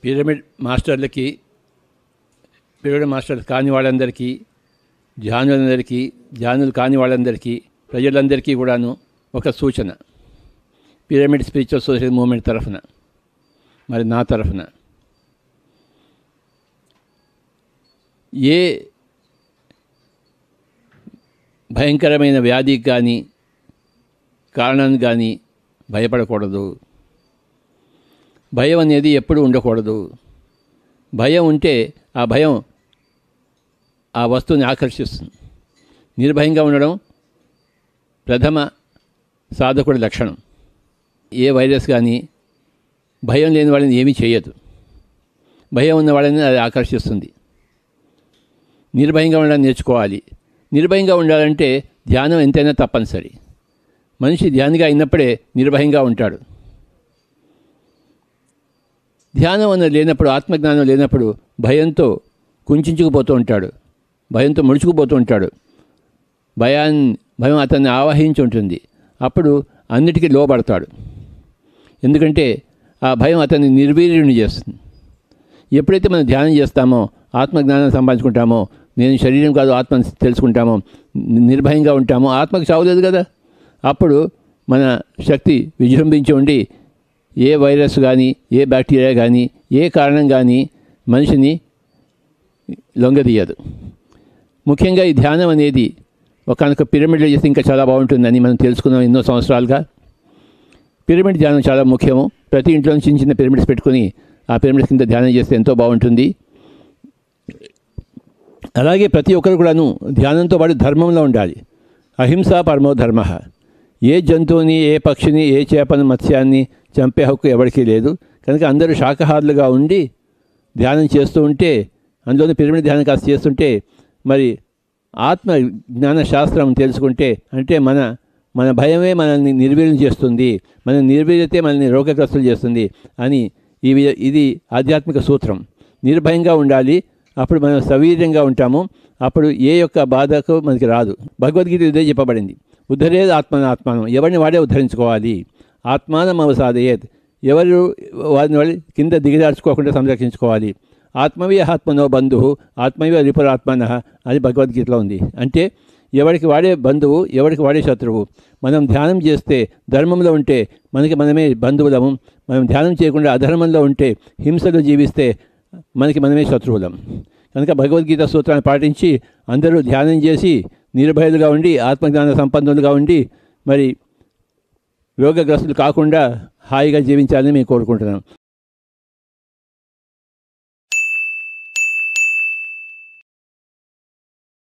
pyramid మాస్టర్లకి pyramid master కాని వాళ్ళందరికీ ధ్యానులందరికీ ధ్యానులు కాని వాళ్ళందరికీ ప్రజలందరికీ కూడాను ఒక సూచన పిరమిడ్ స్పిరిచువల్ సొసైటీ మూమెంట్ తరఫున మరి నా తరఫున ఏ భయంకరమైన వ్యాధికి కానీ కారణానికి కానీ భయపడకూడదు భయం అనేది ఎప్పుడు ఉండకూడదు భయం ఉంటే ఆ భయం ఆ వస్తువుని ఆకర్షిస్తుంది నిర్భయంగా ఉండడం ప్రథమ సాధకుడి లక్షణం ఏ వైరస్ కానీ భయం లేని వాళ్ళని ఏమీ చేయదు భయం ఉన్న వాళ్ళని అది ఆకర్షిస్తుంది నిర్భయంగా ఉండడం నేర్చుకోవాలి నిర్భయంగా ఉండాలంటే ధ్యానం ఎంతైనా తప్పనిసరి మనిషి ధ్యానిగా అయినప్పుడే నిర్భయంగా ఉంటాడు ధ్యానం అన్నది లేనప్పుడు ఆత్మజ్ఞానం లేనప్పుడు భయంతో కుంచుకుపోతూ ఉంటాడు భయంతో ముడుచుకుపోతూ ఉంటాడు భయాన్ని భయం అతన్ని ఆవహించి ఉంటుంది అప్పుడు అన్నిటికీ లోపడతాడు ఎందుకంటే ఆ భయం అతన్ని నిర్వీర్యుని చేస్తుంది ఎప్పుడైతే మనం ధ్యానం చేస్తామో ఆత్మజ్ఞానం సంపాదించుకుంటామో నేను శరీరం కాదు ఆత్మ తెలుసుకుంటామో నిర్భయంగా ఉంటామో ఆత్మకు చావలేదు కదా అప్పుడు మన శక్తి విజృంభించి ఉండి ఏ వైరస్ కానీ ఏ బ్యాక్టీరియా కానీ ఏ కారణం కానీ మనిషిని లొంగదీయదు ముఖ్యంగా ఈ ధ్యానం అనేది ఒకనొక పిరమిడ్లో చేస్తే ఇంకా చాలా బాగుంటుందని మనం తెలుసుకున్నాం ఎన్నో సంవత్సరాలుగా పిరమిడ్ ధ్యానం చాలా ముఖ్యము ప్రతి ఇంట్లో చిన్న చిన్న పిరమిడ్స్ పెట్టుకుని ఆ పిరమిడ్స్ కింద ధ్యానం చేస్తే ఎంతో బాగుంటుంది అలాగే ప్రతి ఒక్కరు కూడాను ధ్యానంతో పాటు ధర్మంలో ఉండాలి అహింస పరమో ధర్మ ఏ జంతువుని ఏ పక్షిని ఏ చేపను మత్స్యాన్ని చంపే హక్కు ఎవరికీ లేదు కనుక అందరూ శాకాహారులుగా ఉండి ధ్యానం చేస్తూ ఉంటే అందులోని పిరమిడ్ ధ్యానం కాస్త చేస్తుంటే మరి ఆత్మ జ్ఞాన శాస్త్రం తెలుసుకుంటే అంటే మన మన భయమే మనల్ని నిర్వీర్యం చేస్తుంది మన నిర్వీర్యతే మనల్ని రోగగ్రస్తులు చేస్తుంది అని ఈ వి- ఇది ఆధ్యాత్మిక సూత్రం నిర్భయంగా ఉండాలి అప్పుడు మనం సవీర్యంగా ఉంటాము అప్పుడు ఏ యొక్క బాధకు మనకి రాదు భగవద్గీత ఇదే చెప్పబడింది ఉద్ధరేది ఆత్మన ఆత్మానం ఎవరిని వాడే ఉద్ధరించుకోవాలి ఆత్మానం అవసాదయేత్ ఎవరు వారిని వాళ్ళు కింద దిగజార్చుకోకుండా సంరక్షించుకోవాలి ఆత్మవే ఆత్మనో బంధు ఆత్మవే రిపురాత్మన అని భగవద్గీతలో ఉంది అంటే ఎవరికి వాడే బంధువు ఎవరికి వాడే శత్రువు మనం ధ్యానం చేస్తే ధర్మంలో ఉంటే మనకి మనమే బంధువులము మనం ధ్యానం చేయకుండా అధర్మంలో ఉంటే హింసలో జీవిస్తే మనకి మనమే శత్రువులం కనుక భగవద్గీత సూత్రాన్ని పాటించి అందరూ ధ్యానం చేసి నిర్భయులుగా ఉండి ఆత్మజ్ఞాన సంపన్నులుగా ఉండి మరి రోగగ్రస్తులు కాకుండా హాయిగా జీవించాలని మేము కోరుకుంటున్నాం